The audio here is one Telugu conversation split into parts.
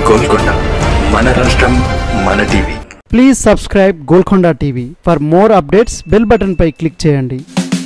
గోల్కొండ మన రాష్ట్రం మన TV please subscribe Golconda TV for more updates bell button పై క్లిక్ చేయండి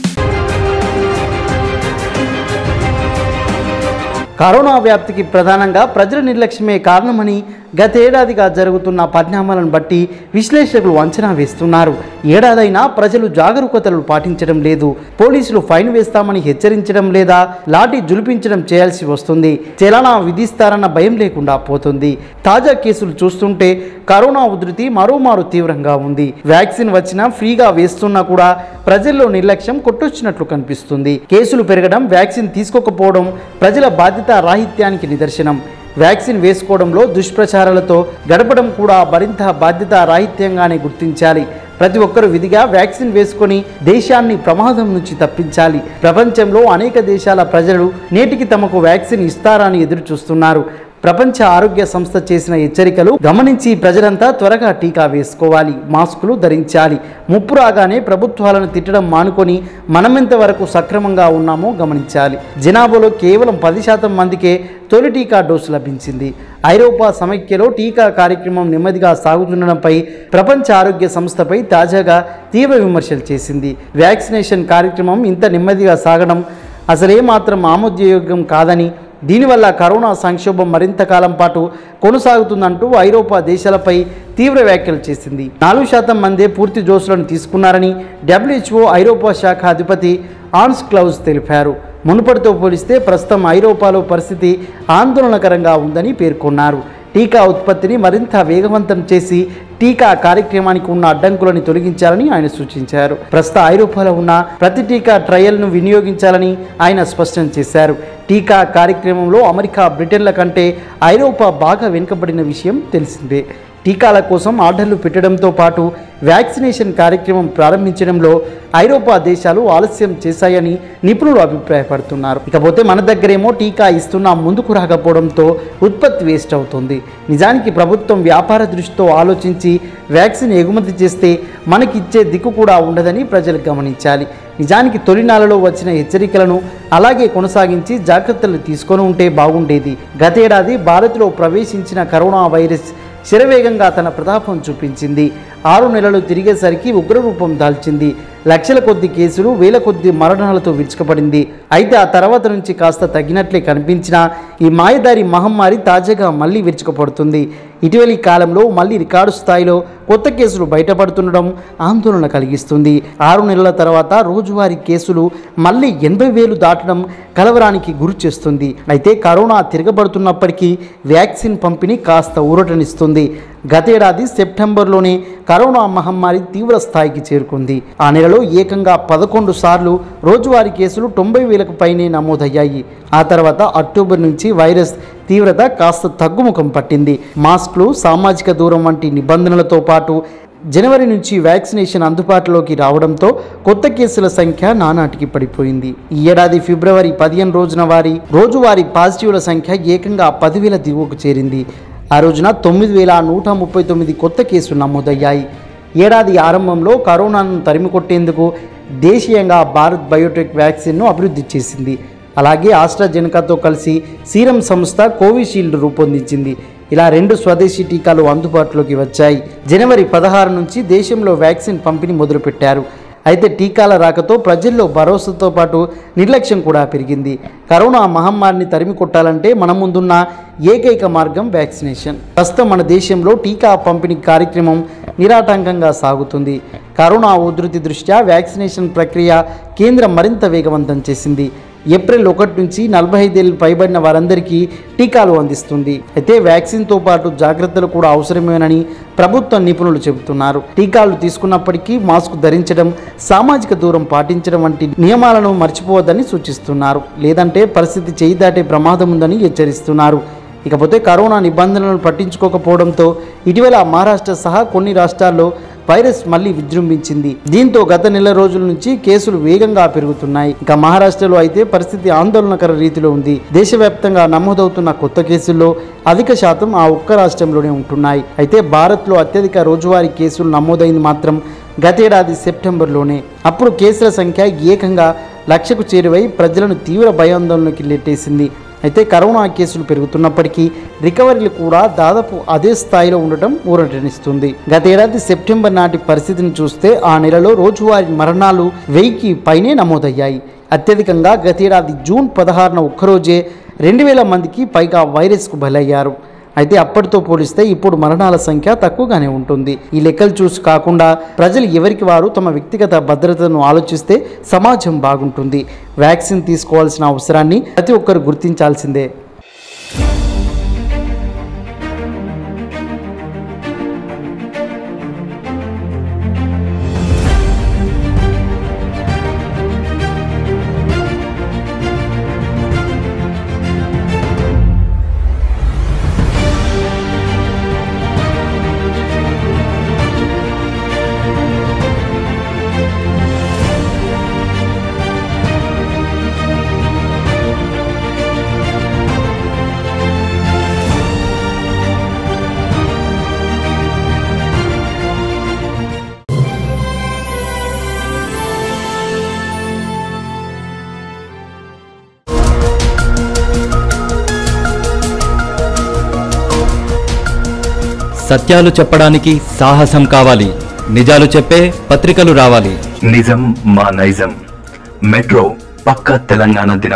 కరోనా వ్యాప్తికి ప్రధానంగా ప్రజల నిర్లక్ష్యమే కారణమని గతేడాదిగా జరుగుతున్న పరిణామాలను బట్టి విశ్లేషకులు అంచనా వేస్తున్నారు ఏడాదైనా ప్రజలు జాగరూకతలు పాటించడం లేదు పోలీసులు ఫైన్ వేస్తామని హెచ్చరించడం లేదా లాఠీ జులిపించడం చేయాల్సి వస్తుంది చలానా విధిస్తారన్న భయం లేకుండా పోతుంది తాజా కేసులు చూస్తుంటే కరోనా ఉధృతి మరోమారు తీవ్రంగా ఉంది వ్యాక్సిన్ వచ్చినా ఫ్రీగా వేస్తున్నా కూడా ప్రజల్లో నిర్లక్ష్యం కొట్టొచ్చినట్లు కనిపిస్తుంది కేసులు పెరగడం వ్యాక్సిన్ తీసుకోకపోవడం ప్రజల బాధ్యత రాహిత్యానికి నిదర్శనం వ్యాక్సిన్ వేసుకోవడంలో దుష్ప్రచారాలతో గడపడం కూడా మరింత బాధ్యత రాహిత్యంగానే గుర్తించాలి ప్రతి ఒక్కరూ విధిగా వ్యాక్సిన్ వేసుకొని దేశాన్ని ప్రమాదం నుంచి తప్పించాలి ప్రపంచంలో అనేక దేశాల ప్రజలు నేటికి తమకు వ్యాక్సిన్ ఇస్తారని ఎదురు చూస్తున్నారు ప్రపంచ ఆరోగ్య సంస్థ చేసిన హెచ్చరికలు గమనించి ప్రజలంతా త్వరగా టీకా వేసుకోవాలి మాస్కులు ధరించాలి ముప్పు రాగానే ప్రభుత్వాలను తిట్టడం మానుకొని మనమెంత వరకు సక్రమంగా ఉన్నామో గమనించాలి జనాభాలో కేవలం పది శాతం మందికే తొలి టీకా డోసు లభించింది ఐరోపా సమైక్యలో టీకా కార్యక్రమం నెమ్మదిగా సాగుతుండడంపై ప్రపంచ ఆరోగ్య సంస్థపై తాజాగా తీవ్ర విమర్శలు చేసింది వ్యాక్సినేషన్ కార్యక్రమం ఇంత నెమ్మదిగా సాగడం అసలేమాత్రం ఆమోదయోగ్యం కాదని దీనివల్ల కరోనా సంక్షోభం మరింత కాలం పాటు కొనసాగుతుందంటూ ఐరోపా దేశాలపై తీవ్ర వ్యాఖ్యలు చేసింది నాలుగు శాతం మందే పూర్తి డోసులను తీసుకున్నారని డబ్ల్యూహెచ్ఓ ఐరోపా శాఖ అధిపతి ఆన్స్ క్లౌజ్ తెలిపారు మునుపటితో పోలిస్తే ప్రస్తుతం ఐరోపాలో పరిస్థితి ఆందోళనకరంగా ఉందని పేర్కొన్నారు టీకా ఉత్పత్తిని మరింత వేగవంతం చేసి టీకా కార్యక్రమానికి ఉన్న అడ్డంకులను తొలగించాలని ఆయన సూచించారు ప్రస్తుత ఐరోపాలో ఉన్న ప్రతి టీకా ట్రయల్ను వినియోగించాలని ఆయన స్పష్టం చేశారు టీకా కార్యక్రమంలో అమెరికా బ్రిటన్ల కంటే ఐరోపా బాగా వెనుకబడిన విషయం తెలిసిందే టీకాల కోసం ఆర్డర్లు పెట్టడంతో పాటు వ్యాక్సినేషన్ కార్యక్రమం ప్రారంభించడంలో ఐరోపా దేశాలు ఆలస్యం చేశాయని నిపుణులు అభిప్రాయపడుతున్నారు ఇకపోతే మన దగ్గరేమో టీకా ఇస్తున్నా ముందుకు రాకపోవడంతో ఉత్పత్తి వేస్ట్ అవుతుంది నిజానికి ప్రభుత్వం వ్యాపార దృష్టితో ఆలోచించి వ్యాక్సిన్ ఎగుమతి చేస్తే మనకిచ్చే దిక్కు కూడా ఉండదని ప్రజలు గమనించాలి నిజానికి తొలినాలలో వచ్చిన హెచ్చరికలను అలాగే కొనసాగించి జాగ్రత్తలు తీసుకొని ఉంటే బాగుండేది గతేడాది భారత్లో ప్రవేశించిన కరోనా వైరస్ శరవేగంగా తన ప్రతాపం చూపించింది ఆరు నెలలు తిరిగేసరికి ఉగ్రరూపం దాల్చింది లక్షల కొద్ది కేసులు వేల కొద్ది మరణాలతో విరుచుకపడింది అయితే ఆ తర్వాత నుంచి కాస్త తగ్గినట్లే కనిపించిన ఈ మాయదారి మహమ్మారి తాజాగా మళ్ళీ విరుచుకుపడుతుంది ఇటీవలి కాలంలో మళ్ళీ రికార్డు స్థాయిలో కొత్త కేసులు బయటపడుతుండడం ఆందోళన కలిగిస్తుంది ఆరు నెలల తర్వాత రోజువారీ కేసులు మళ్ళీ ఎనభై వేలు దాటడం కలవరానికి గురి చేస్తుంది అయితే కరోనా తిరగబడుతున్నప్పటికీ వ్యాక్సిన్ పంపిణీ కాస్త ఊరటనిస్తుంది గతేడాది సెప్టెంబర్లోనే కరోనా మహమ్మారి తీవ్ర స్థాయికి చేరుకుంది ఆ నెలలో ఏకంగా పదకొండు సార్లు రోజువారీ కేసులు తొంభై వేలకు పైనే నమోదయ్యాయి ఆ తర్వాత అక్టోబర్ నుంచి వైరస్ తీవ్రత కాస్త తగ్గుముఖం పట్టింది మాస్క్లు సామాజిక దూరం వంటి నిబంధనలతో పాటు జనవరి నుంచి వ్యాక్సినేషన్ అందుబాటులోకి రావడంతో కొత్త కేసుల సంఖ్య నానాటికి పడిపోయింది ఈ ఏడాది ఫిబ్రవరి పదిహేను రోజున వారి రోజువారీ పాజిటివ్ల సంఖ్య ఏకంగా పదివేల దిగువకు చేరింది ఆ రోజున తొమ్మిది వేల నూట ముప్పై తొమ్మిది కొత్త కేసులు నమోదయ్యాయి ఏడాది ఆరంభంలో కరోనాను తరిమికొట్టేందుకు దేశీయంగా భారత్ బయోటెక్ వ్యాక్సిన్ను అభివృద్ధి చేసింది అలాగే ఆస్ట్రాజెనకాతో కలిసి సీరం సంస్థ కోవిషీల్డ్ రూపొందించింది ఇలా రెండు స్వదేశీ టీకాలు అందుబాటులోకి వచ్చాయి జనవరి పదహారు నుంచి దేశంలో వ్యాక్సిన్ పంపిణీ మొదలుపెట్టారు అయితే టీకాల రాకతో ప్రజల్లో భరోసాతో పాటు నిర్లక్ష్యం కూడా పెరిగింది కరోనా మహమ్మారిని తరిమి కొట్టాలంటే మన ముందున్న ఏకైక మార్గం వ్యాక్సినేషన్ ప్రస్తుతం మన దేశంలో టీకా పంపిణీ కార్యక్రమం నిరాటంకంగా సాగుతుంది కరోనా ఉధృతి దృష్ట్యా వ్యాక్సినేషన్ ప్రక్రియ కేంద్రం మరింత వేగవంతం చేసింది ఏప్రిల్ ఒకటి నుంచి నలభై ఐదేళ్ళు పైబడిన వారందరికీ టీకాలు అందిస్తుంది అయితే వ్యాక్సిన్తో పాటు జాగ్రత్తలు కూడా అవసరమేనని ప్రభుత్వ నిపుణులు చెబుతున్నారు టీకాలు తీసుకున్నప్పటికీ మాస్క్ ధరించడం సామాజిక దూరం పాటించడం వంటి నియమాలను మర్చిపోవద్దని సూచిస్తున్నారు లేదంటే పరిస్థితి చేయి దాటే ప్రమాదం ఉందని హెచ్చరిస్తున్నారు ఇకపోతే కరోనా నిబంధనలను పట్టించుకోకపోవడంతో ఇటీవల మహారాష్ట్ర సహా కొన్ని రాష్ట్రాల్లో వైరస్ మళ్ళీ విజృంభించింది దీంతో గత నెల రోజుల నుంచి కేసులు వేగంగా పెరుగుతున్నాయి ఇక మహారాష్ట్రలో అయితే పరిస్థితి ఆందోళనకర రీతిలో ఉంది దేశవ్యాప్తంగా నమోదవుతున్న కొత్త కేసుల్లో అధిక శాతం ఆ ఒక్క రాష్ట్రంలోనే ఉంటున్నాయి అయితే భారత్లో అత్యధిక రోజువారీ కేసులు నమోదైంది మాత్రం గతేడాది సెప్టెంబర్లోనే అప్పుడు కేసుల సంఖ్య ఏకంగా లక్షకు చేరువై ప్రజలను తీవ్ర భయాందోళనకి నెట్టేసింది అయితే కరోనా కేసులు పెరుగుతున్నప్పటికీ రికవరీలు కూడా దాదాపు అదే స్థాయిలో ఉండటం ఊరటనిస్తుంది గతేడాది సెప్టెంబర్ నాటి పరిస్థితిని చూస్తే ఆ నెలలో రోజువారీ మరణాలు వెయ్యికి పైనే నమోదయ్యాయి అత్యధికంగా గతేడాది జూన్ పదహారున ఒక్కరోజే రెండు వేల మందికి పైగా వైరస్కు బలయ్యారు అయితే అప్పటితో పోలిస్తే ఇప్పుడు మరణాల సంఖ్య తక్కువగానే ఉంటుంది ఈ లెక్కలు చూసి కాకుండా ప్రజలు ఎవరికి వారు తమ వ్యక్తిగత భద్రతను ఆలోచిస్తే సమాజం బాగుంటుంది వ్యాక్సిన్ తీసుకోవాల్సిన అవసరాన్ని ప్రతి ఒక్కరు గుర్తించాల్సిందే సత్యాలు చెప్పడానికి సాహసం కావాలి నిజాలు చెప్పే పత్రికలు రావాలి నిజం మా నైజం మెట్రో పక్క తెలంగాణ దిన